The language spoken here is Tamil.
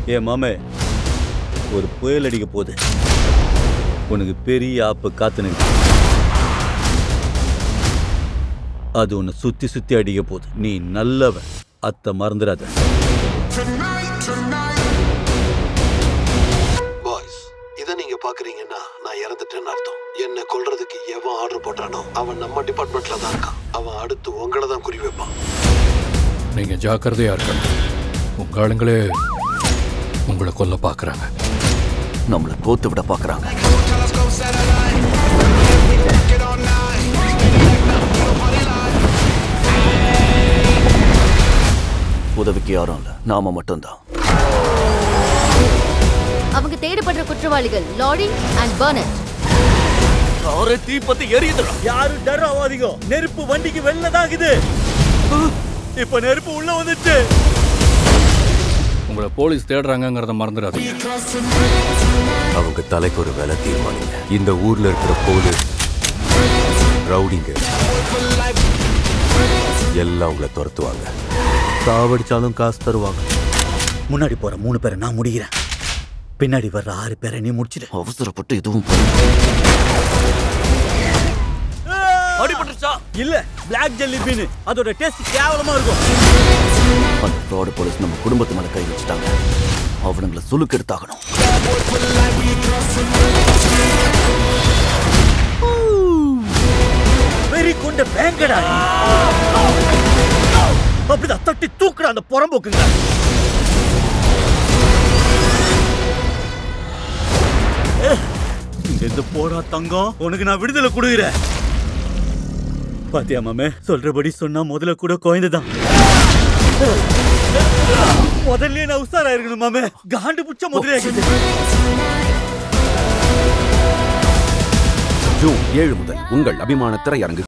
ஏ மாமே ஒரு புயல் அடிக்க போகுது உனக்கு பெரிய ஆப்பு காத்து நிற்கு அது உன்னை சுத்தி சுத்தி அடிக்க போகுது நீ நல்லவன் அத்தை மறந்துடாத பாய்ஸ் இதை நீங்க பாக்குறீங்கன்னா நான் இறந்துட்டேன்னு அர்த்தம் என்ன கொல்றதுக்கு எவன் ஆர்டர் போட்டானோ அவன் நம்ம டிபார்ட்மெண்ட்ல தான் இருக்கான் அவன் அடுத்து உங்களை தான் குறி வைப்பான் நீங்க ஜாக்கிரதையா இருக்கணும் உங்க ஆளுங்களே உங்களை கொல்ல பாக்குறாங்க நம்மளை கோத்து விட பாக்குறாங்க உதவிக்கு யாரும் இல்ல நாம மட்டும்தான் அவங்க தேடப்படுற குற்றவாளிகள் லாரி அண்ட் பர்னட் காரை தீப்பத்தி எரியுதுடா யாரும் டர் ஆவாதீங்க நெருப்பு வண்டிக்கு வெளிலதாகுது இப்ப நெருப்பு உள்ள வந்துச்சு உங்களை போலீஸ் தேடுறாங்கங்கிறத மறந்துடாதீங்க அவங்க தலைக்கு ஒரு வேலை தீர்மானிங்க இந்த ஊர்ல இருக்கிற போலீஸ் ரவுடிங்க எல்லாம் உங்களை துரத்துவாங்க சாவடிச்சாலும் காசு தருவாங்க முன்னாடி போற மூணு பேரை நான் முடிக்கிறேன் பின்னாடி வர்ற ஆறு பேரை நீ முடிச்சிடு அவசரப்பட்டு எதுவும் அடிபட்டுச்சா இல்ல பிளாக் ஜெல்லி பீன் அதோட டேஸ்ட் கேவலமா இருக்கும் அந்த ஃப்ராடு போலீஸ் நம்ம குடும்பத்து மேல கை வச்சுட்டாங்க அவனுங்களை சுலுக்கு எடுத்தாகணும் வெறி கொண்ட பேங்கடா நீ. அப்படிதான் தட்டி தூக்குற அந்த புறம்போக்குங்க இங்கிருந்து போடா தங்கம் உனக்கு நான் விடுதலை கொடுக்குறேன் பாத்தியா மாமே சொல்றபடி சொன்னா முதல்ல கூட குழந்தைதான் முதல்ல நான் உஷாரா இருக்கணும் மாமே காண்டு புடிச்ச முதல்ல ஜூன் ஏழு முதல் உங்கள் அபிமான திரையரங்கு